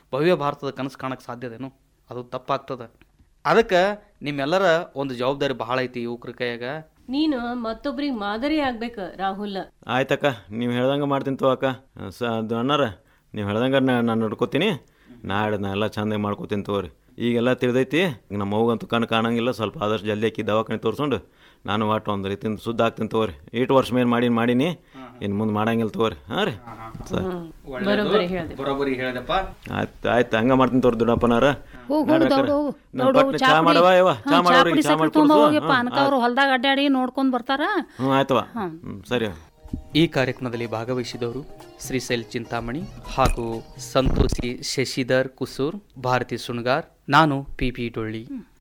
ಭವ್ಯ ಭಾರತದ ಕನಸು ಕಾಣಕ್ಕೆ ಸಾಧ್ಯದೇನು ಅದು ತಪ್ಪಾಗ್ತದೆ ಅದಕ್ಕೆ ನಿಮ್ಮೆಲ್ಲರ ಒಂದು ಜವಾಬ್ದಾರಿ ಬಹಳ ಐತಿ ಯುವಕ್ರ ಕೈಯಾಗ ನೀನು ಮತ್ತೊಬ್ರಿಗೆ ಮಾದರಿ ಆಗ್ಬೇಕ ರಾಹುಲ್ ಆಯ್ತಕ್ಕ ನೀವು ಹೇಳ್ದಂಗೆ ಮಾಡ್ತೀನಿ ತೋ ಅಕ್ಕ ಸ ಅದು ಅಣ್ಣಾರ ನೀವು ಹೇಳ್ದಂಗೆ ನಾನು ನೋಡ್ಕೋತೀನಿ ನಾಳೆ ನಾ ಎಲ್ಲ ಚಂದಾಗಿ ಮಾಡ್ಕೋತೀನಿ ತಗೋರಿ ಈಗೆಲ್ಲ ತಿಳಿದೈತಿ ಈಗ ನಮ್ಮ ಅವ್ಗಂತೂ ಕಣ್ಣು ಕಾಣಂಗಿಲ್ಲ ಸ್ವಲ್ಪ ಆದಷ್ಟು ಜಲ್ದಿ ಆಕಿ ದವಾಖಾನೆ ತೋರಿಸ್ಕೊಂಡು ನಾನು ಒಟ್ಟು ಒಂದು ರೀತಿಯಿಂದ ಶುದ್ಧ ಆಗ್ತೀನಿ ತಗೋರಿ ಏಟು ವರ್ಷ ಮೇಲೆ ಮಾಡೀನಿ ಮಾಡೀನಿ ಇನ್ನು ಮುಂದೆ ಮಾಡಂಗಿಲ್ಲ ತಗೋರಿ ಹಾಂ ರೀ ಸರಿ ಬರೋಬ್ಬರಿ ಹೇಳ್ದೆ ಬರೋಬ್ಬರಿ ಹೇಳ್ದಪ್ಪ ಆಯ್ತು ಆಯ್ತು ಹಂಗೆ ಮಾಡ್ತೀನಿ ತೋರಿ ದೊಡ್ಡಪ್ಪನಾರ ಹೋಗ್ ಹೋಗ್ ದೌಡ್ ಹೋಗು ದೌಡ್ ಹೋಗು ಚಾ ಮಾಡವ ಯವ್ವ ಚಾ ಮಾಡೋರಿಗೆ ಚಾ ಮಾಡಿ ತೊಗೊಂಬ ಹೋಗ್ಯಪ್ಪ ಅನ್ಕ ಅವ್ರು ಹೊಲ್ದಾಗ ಅಡ್ಡಾಡಿ ನೋಡ್ಕೊಂಡ್ ಬರ್ತಾರ ಹ್ಞೂ ಆಯ್ತವ ಹ್ಞೂ ಸರಿ ಈ ಕಾರ್ಯಕ್ರಮದಲ್ಲಿ ಭಾಗವಹಿಸಿದವರು ಶ್ರೀಶೈಲ್ ಚಿಂತಾಮಣಿ ಹಾಗೂ ಸಂತೋಷಿ ಶಶಿಧರ್ ಕುಸೂರ್ ಭಾರತಿ ಸುಣ್ಗಾರ್ ನಾನು ಪಿ ಪಿ ಡೊಳ್ಳಿ